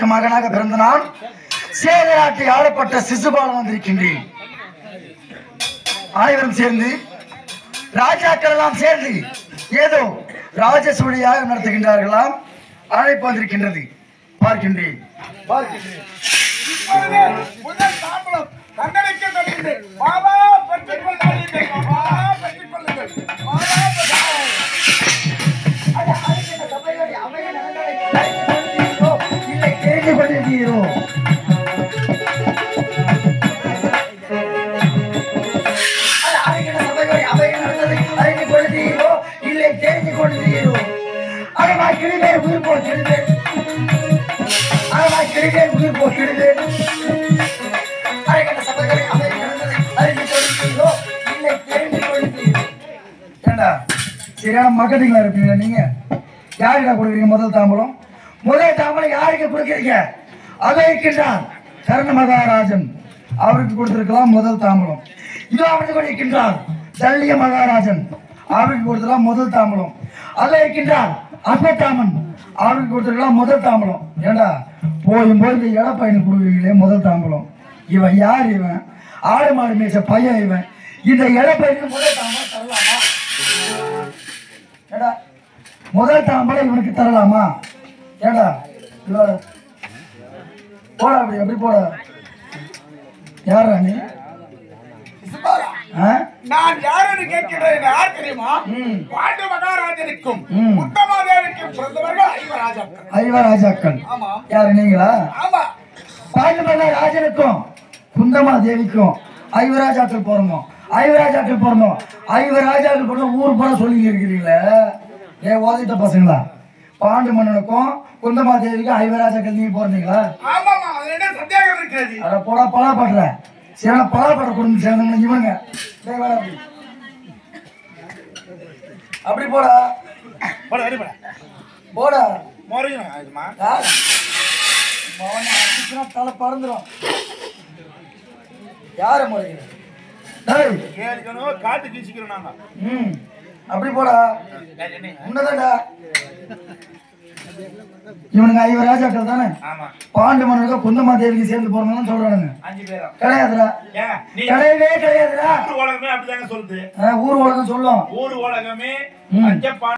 ராஜாவுக்கு மகனாக பிறந்த நான் சேர நாட்டை ஆளப்பட்ட சிசுபாலன் வந்திருக்கின்றேன் அனைவரும் சேர்ந்து ராஜாக்கள் எல்லாம் சேர்ந்து ஏதோ ராஜசூழியாக நடத்துகின்றார்களாம் அழைப்பு வந்திருக்கின்றது பார்க்கின்றேன் பார்க்கின்றேன் இப்பொழுது முதல் தாம்பலம் தண்டனைக்கு தருகிறது. பாபா பெற்றுக் கொள்ளாதீர்கள். பாபா பெற்றுக் கொள்ளுங்கள். பாபா பெற்றுக் இல்லை தெரிந்து கொண்டிருக்கிறோ அது அறிகிற சபைகளை அவை நடந்ததை அறிந்து கொள்கிறீரோ இல்லை தெரிந்து கொள்கிறீரோ அழகாய் கிழிவேன் உயிர் போ கிழிவேன் அழகாய் கிழிவேன் உயிர் போ கிழிவேன் அழகிற சபைகளை அவை நடந்ததை அறிந்து கொள்கிறீரோ இல்லை தெரிந்து கொள்கிறீரோ ஏண்டா சரியான மக்கட்டிங்களா இருப்பீங்களா நீங்க யாருக்கா கொடுக்குறீங்க முதல் தாம்பலம் முதல் தாம்பலம் யாருக்கு கொடுக்குறீங்க அதை இருக்கின்றார் கர்ண மகாராஜன் அவருக்கு கொடுத்திருக்கலாம் முதல் தாம்பலம் இதோ அவருக்கு கொடுக்கின்றார் சல்லிய மகாராஜன் அவருக்கு கொடுத்திருக்கலாம் முதல் தாம்பலம் அதை இருக்கின்றார் அஸ்வத்தாமன் அவருக்கு கொடுத்திருக்கலாம் முதல் தாம்பலம் ஏண்டா போயும் போய் இந்த எடப்பையனுக்கு கொடுக்குறீங்களே முதல் தாம்பலம் இவன் யார் இவன் ஆடு மாடு மேய்ச்ச பையன் இவன் இந்த எடப்பையனுக்கு முதல் தாம்பலம் தரலாமா ஏடா முதல் தாம்பளை இவனுக்கு தரலாமா ஏடா இதோட போடா அப்படி எப்படி போட யாரா நீ சிசுபாலா, ஆ? நான் யாருன்னு கேட்கிறேன் யார் தெரியுமா ம். பாண்டு மகாராஜனுக்கும் ம். உத்தமாதேவிக்கும் பிறந்தவர்கள் ஐவராஜாக்கள் ஐவ ராஜாக்கள் ஆமா யாரு நீங்களா ஆமா பாண்டுமல்ல ராஜனுக்கும் குந்தமா தேவிக்கும் ஐவராஜாக்கள் பிறந்தோம் ஐவராஜாக்கள் பிறந்தோம் ஐவராஜாக்கள் பிறந்த ஊர் பூரா சொல்லி இருக்கிறீங்களே ஏ ஓதிட்ட பசங்களா பாண்டு மன்னனுக்கும் குந்தமா தேவிக்கும் ஐவராஜாக்கள் நீங்க பிறந்தீங்களா ஆமாமா அதுல என்ன சந்தேகம் இருக்கிறது அட போடா பலாப்படுற சரி பலாப்பட குடும்பம் சேர்ந்தவங்க இவங்க டேய் வாடா அப்படி. அப்படி போடா போட அடிப்படா போடா முறையும் ஆகுதுமா யார்? மவனை அடிச்சுனா தலை பறந்துரும் யார முறையில் டேய் ஏற்கனவே காட்டு கீச்சிக்கிறோம் நாங்க ம் அப்படி போடா உன்னதாடா இவனுங்க ஐவர் ராஜாக்கள் தானே ஆமா பாண்டு மன்னனுக்கு குந்தமா தேவிக்கு சேர்ந்து போறதுன்னு சொல்றானுங்க அஞ்சு பேரும் கிடையாதுடா ஏன் நீ கிடையவே கிடையாதுடா ஊர் உலகமே அப்படிதாங்க சொல்லுது ஆ, ஊர் உலகம் சொல்லும் ஊர் உலகமே ம். அஞ்சப்பா